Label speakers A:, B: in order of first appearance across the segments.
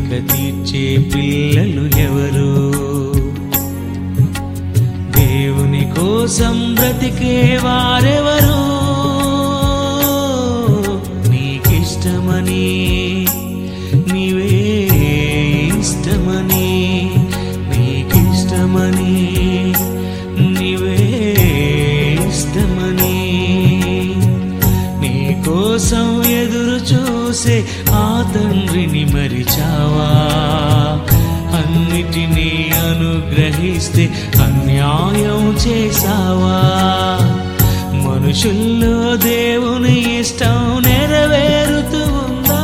A: కోరిక తీర్చే పిల్లలు ఎవరు దేవుని కోసం బ్రతికే వారెవరు నీకిష్టమని నీవే ఇష్టమని నీకిష్టమని నీవే ఇష్టమని నీ కోసం ఎదురు చూసే ఆ తండ్రిని మరిచావా అన్నిటినీ అనుగ్రహిస్తే అన్యాయం చేసావా మనుషుల్లో దేవుని ఇష్టం నెరవేరుతూ ఉందా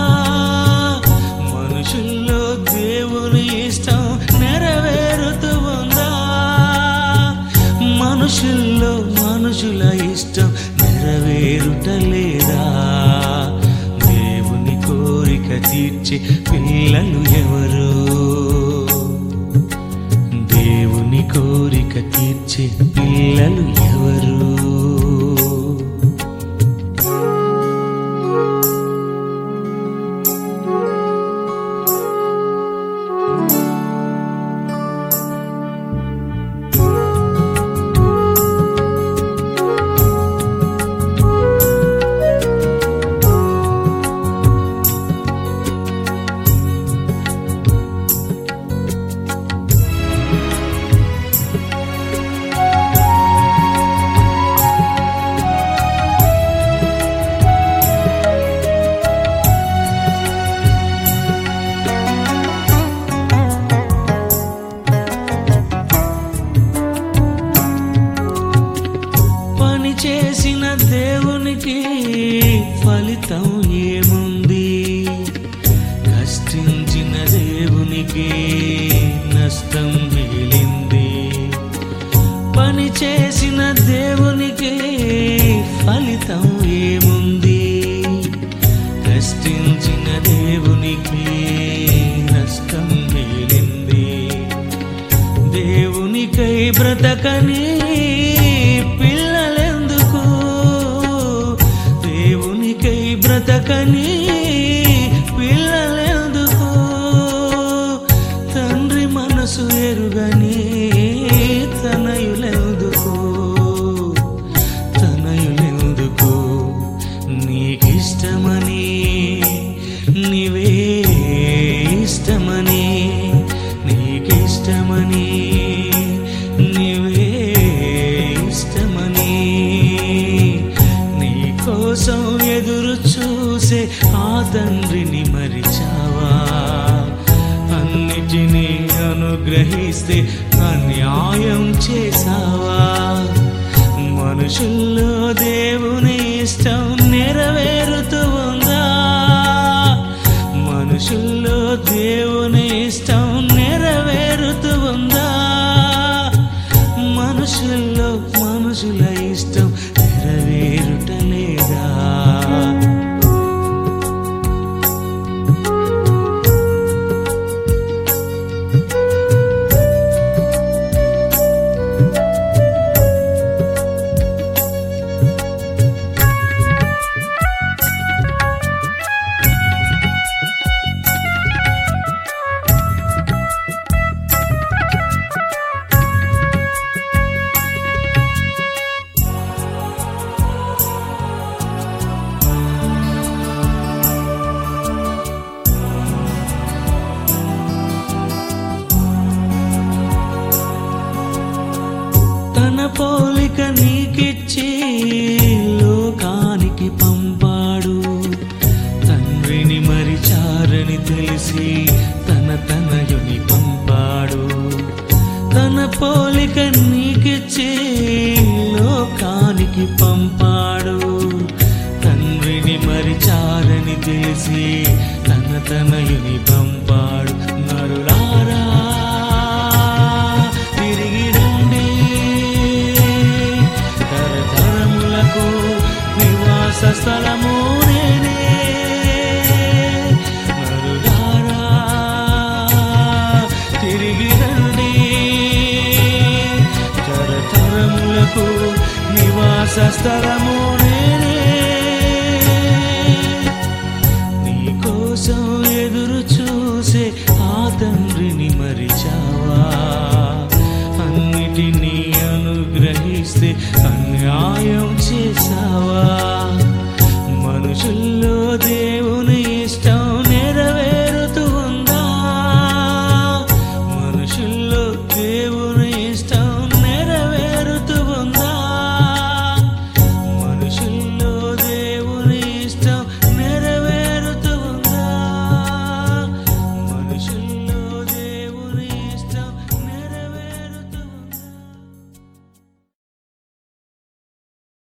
A: మనుషుల్లో దేవుని ఇష్టం నెరవేరుతూ ఉందా మనుషుల్లో మనుషుల ఇష్టం నెరవేరుటలేదా దేవుని కోరిక తీర్చే పిల్లలు ఎవరు దేవుని కోరిక తీర్చే పిల్లలు ఎవరు పని చేసిన దేవునికి ఫలితం ఏముంది కష్టించిన దేవునికి నష్టం మిగిలింది పని చేసిన దేవునికి ఫలితం ఏముంది కష్టించిన దేవునికి నష్టం మిగిలింది దేవునికై బ్రతకని పిల్లలెందుకు దేవునికై బ్రతకని పిల్లలెందుకు తండ్రి మనసు ఎరుగని తనయులెందుకు తనయులెందుకు నీకిష్టమని నీవే ఇష్టమని నీకిష్టమని నీవే ఇష్టమని నీ కోసం ఎదురు చూసే ఆ తండ్రిని మరిచావా అన్నిటినీ అనుగ్రహిస్తే అన్యాయం చేసావా మనుషుల్లో దేవుని ఇష్టం నెరవేరుతూ ఉందా మనుషుల్లో దేవుని ఇష్టం నెరవేరుతూ ఉందా మనుషుల్లో మనుషుల ఇష్టం నెరవేరుటలేదా తన పోలిక నీకిచ్చి లోకానికి పంపాడు తండ్రిని మరిచారని తెలిసి తన తనయుని పంపాడు తన పోలిక నీకిచ్చి లోకానికి పంపాడు తండ్రిని మరిచారని తెలిసి తన తనయుని పంపాడు నరులారా తిరిగి రండి తరతరములకు నివాస స్థలము నేనే నరులారా తిరిగి రండి తరతరములకు నివాస స్థలము నేనే నీ కోసం ఎదురు చూసే తండ్రిని మరిచావా అన్నిటినీ అనుగ్రహిస్తే అన్యాయం చేశావా మనుషుల్లో దేవ